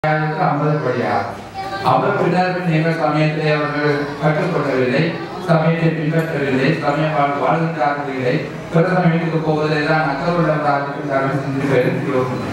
ஐம்பது படியார் அவர் பின்னர் நீங்கள் சமயத்தை அவர்கள் கற்றுக்கொள்ளவில்லை சமயத்தை பின்பற்றவில்லை சமயம் வாழ் வாழ்கின்றார்கள் இல்லை பிற சமயத்துக்கு போவதை தான் அக்கருள்ள பிரார்த்திக்கின்றார்கள் என்று பெரும் யோசனை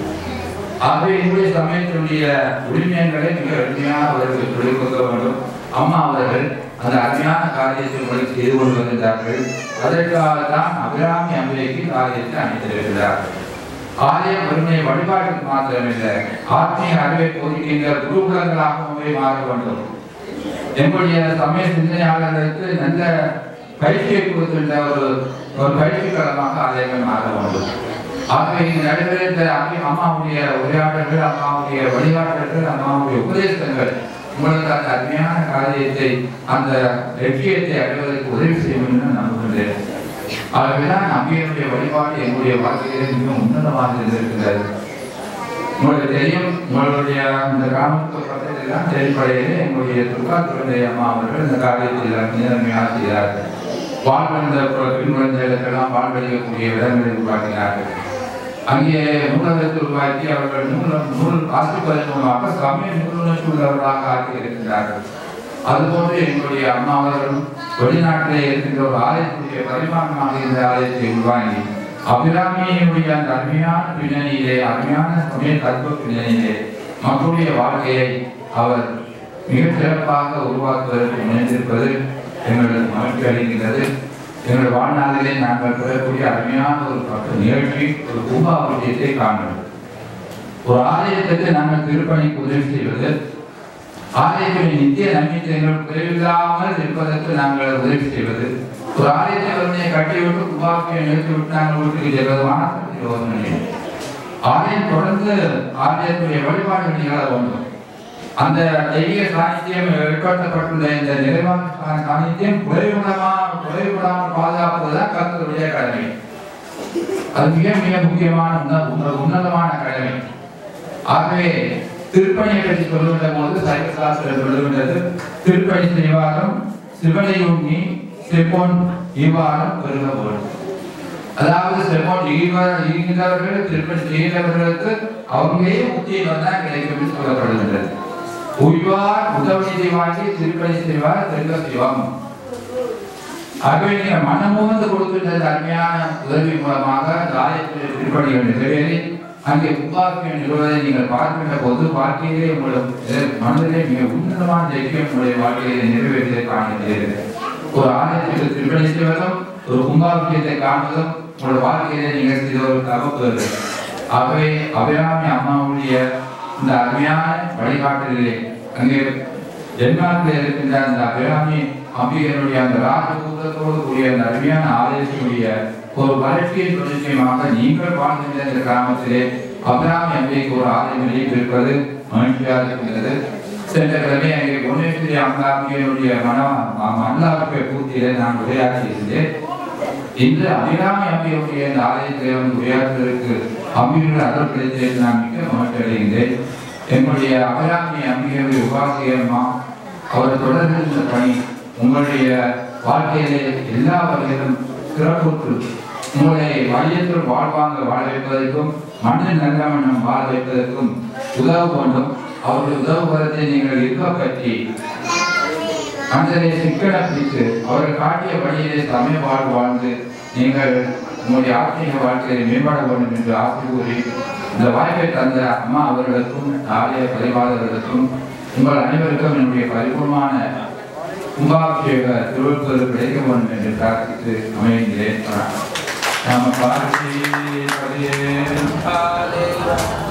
ஆகவே என்னுடைய சமயத்தினுடைய உரிமையங்களை மிக எளிமையாக அவர்களுக்கு சொல்லிக் கொடுக்க வேண்டும் அம்மா அவர்கள் அந்த அருமையான காரியத்தை உங்களுக்கு செய்து கொண்டு வருகின்றார்கள் அதற்காக தான் அபிராமி அம்பிகைக்கு காரியத்தை அமைத்திருக்கிறார்கள் ஆலயம் வெறுமை வழிபாட்டுக்கு மாத்திரமில்லை ஆத்மீக அறிவை போதிக்கின்ற குருகுலங்களாகவே மாற வேண்டும் எங்களுடைய சமய சிந்தனையாளர்களுக்கு நல்ல பயிற்சியை கொடுக்கின்ற ஒரு ஒரு பயிற்சி களமாக ஆலயங்கள் மாற வேண்டும் ஆகவே இங்கு நடைபெறுகின்ற அம்மி- அம்மாவுடைய உரையாடல்கள் அம்மாவுடைய வழிகாட்டல்கள் அம்மாவுடைய உபதேசங்கள் உங்களுக்கு அந்த அருமையான காரியத்தை அந்த லட்சியத்தை அடைவதற்கு உதவி செய்யும் என்று நம்புகின்றேன் ஆகவேதான் அம்பியனுடைய வழிபாடு எங்களுடைய வாழ்க்கையிலே மிக உன்னதமாக இருந்திருக்கிறது உங்களுக்கு தெரியும் உங்களுடைய இந்த கிராமத்துக்கு பக்கத்தில் தான் தெளிப்படையிலே எங்களுடைய துர்காத்துறை அம்மா அவர்கள் இந்த காரியத்தில் நேர்மையாக செய்தார்கள் வாழ்வந்த பின் குழந்தைகளுக்கெல்லாம் வாழ்வழிக்கக்கூடிய இடங்களை உருவாக்கினார்கள் அங்கே நூலகத்தை உருவாக்கி அவர்கள் நூல் நூல் வாசிப்பதன் மூலமாக சமய நூலுணர்ச்சி உள்ளவர்களாக ஆக்கி இருக்கின்றார்கள் அதுபோன்று எங்களுடைய அம்மா அவர்களும் வெளிநாட்டிலே இருக்கின்ற ஒரு ஆலயத்துடைய பரிமாணமாக இந்த ஆலயத்தை உருவாங்கி அபிராமியினுடைய அந்த அருமையான பின்னணியிலே அருமையான சமய தத்துவ பின்னணியிலே மக்களுடைய வாழ்க்கையை அவர் மிக சிறப்பாக உருவாக்குவதற்கு முனைந்திருப்பது எங்களுக்கு மகிழ்ச்சி அளிக்கின்றது எங்கள் வாழ்நாளிலே நாங்கள் பெறக்கூடிய அருமையான ஒரு பக்க நிகழ்ச்சி ஒரு பூங்காவசியத்தை காண்கிறோம் ஒரு ஆலயத்துக்கு நாங்கள் திருப்பணிக்கு உதவி செய்வது ஆலயத்தின் நித்திய நன்மைகள் குறைவில்லாமல் இருப்பதற்கு நாங்கள் உதவி செய்வது ஒரு ஆலயத்தை வந்து கட்டிவிட்டு உருவாக்கியை நிறுத்தி விட்டு நாங்கள் வீட்டுக்கு செல்வது மாணவர்கள் யோசனை இல்லை. ஆலயம் தொடர்ந்து ஆலயத்துடைய வழிபாடு நிகழ வேண்டும் அந்த தெய்வீக சாநித்தியம் ஏற்படுத்தப்பட்டுள்ள இந்த நிறைவான சாநித்தியம் குறைவிடமா குறைவிடாமல் பாதுகாப்பதுதான் கருத்துடைய கடமை அது மிக மிக முக்கியமான உன்ன- உன்ன- உன்னதமான கடமை ஆகவே திருப்பணியை பற்றி சொல்லுகின்ற போது சைவ சாஸ்திரம் சொல்லுகின்றது திருப்பணி செய்வாரம் சிவனை உண்ணி செப்போன் ஈவாரம் பெருக வேண்டும் அதாவது செப்போன் ஈவார ஈகின்றவர்கள் திருப்பணி செய்கிறவர்களுக்கு அவங்களே முக்தியை வந்தா கிடைக்கும் என்று சொல்லப்படுகின்றது உய்வார் உதவி வாங்கி திருப்பணி செய்வார் தெருக சிவம் ஆகவே நீங்க மனமோந்து கொடுக்கின்ற இந்த அருமையான உதவி மூலமாக இந்த ஆலயத்தில் திருப்பணிகள் நிறைவேறி அங்கே உருவாக்கிய நிறுவனத்தை நீங்கள் பார்க்கின்ற போது வாழ்க்கையிலே உங்களுடைய மனதிலே மிக உன்னதமான ஜெயிக்கம் உங்களுடைய வாழ்க்கையிலே நிறைவேறியதை காண்கிறீர்கள் ஒரு ஆலயத்தில் திருப்பணி செய்வதும் ஒரு கும்பாபிஷேகத்தை காண்பதும் உங்களுடைய வாழ்க்கையிலே நீங்கள் செய்த ஒரு தவறு ஆகவே அபிராமி அம்மாவுடைய இந்த அருமையான வழிகாட்டுதலே அங்கே டென்மார்க்கில் இருக்கின்ற அந்த அபிராமி அம்பிகையினுடைய அந்த ராஜகூதத்தோடு கூடிய அந்த அருமையான ஆலயத்தினுடைய ஒரு வளர்ச்சியின் தொடர்ச்சியமாக நீங்கள் வாழ்கின்ற இந்த கிராமத்திலே அபிராமி அம்பிகைக்கு ஒரு ஆலயம் வெளியிட்டிருப்பது மகிழ்ச்சியாக இருக்கின்றது சென்ற கிழமை அங்கே புவனேஸ்வரி அம்பிகையினுடைய மன மல்லார்ப்பை பூர்த்தியிலே நான் உரையாற்றி இருந்தேன் இன்று அபிராமி அம்பியுடைய இந்த ஆலயத்திலே வந்து உரையாற்றுவதற்கு அம்பியுடைய அருள் கிடைத்தது நான் மிக மகிழ்ச்சி அடைகின்றேன் எங்களுடைய அபிராமி அம்பியுடைய உபாசியம்மா அவர் தொடர்கின்ற பணி உங்களுடைய வாழ்க்கையிலே எல்லா வகையிலும் சிறப்புற்று உங்களை மையத்தில் வாழ்வாங்க வாழ வைப்பதற்கும் மண்ணில் நல்ல வண்ணம் வாழ வைப்பதற்கும் உதவ வேண்டும் அவருடைய உதவுவதத்தை நீங்கள் இருக்க பற்றி மனிதரை சிக்கன பிடித்து அவர்கள் காட்டிய வழியிலே சமய வாழ்வு வாழ்ந்து நீங்கள் உங்களுடைய ஆத்மீக வாழ்க்கையை மேம்பட வேண்டும் என்று ஆசை கூறி இந்த வாய்ப்பை தந்த அம்மா அவர்களுக்கும் ஆலய பரிவாளர்களுக்கும் உங்கள் அனைவருக்கும் என்னுடைய பரிபூர்ணமான கும்பாபிஷேக திருவள்ளுவர் கிடைக்க வேண்டும் என்று பிரார்த்தித்து அமைகின்றேன் நம பார்த்தி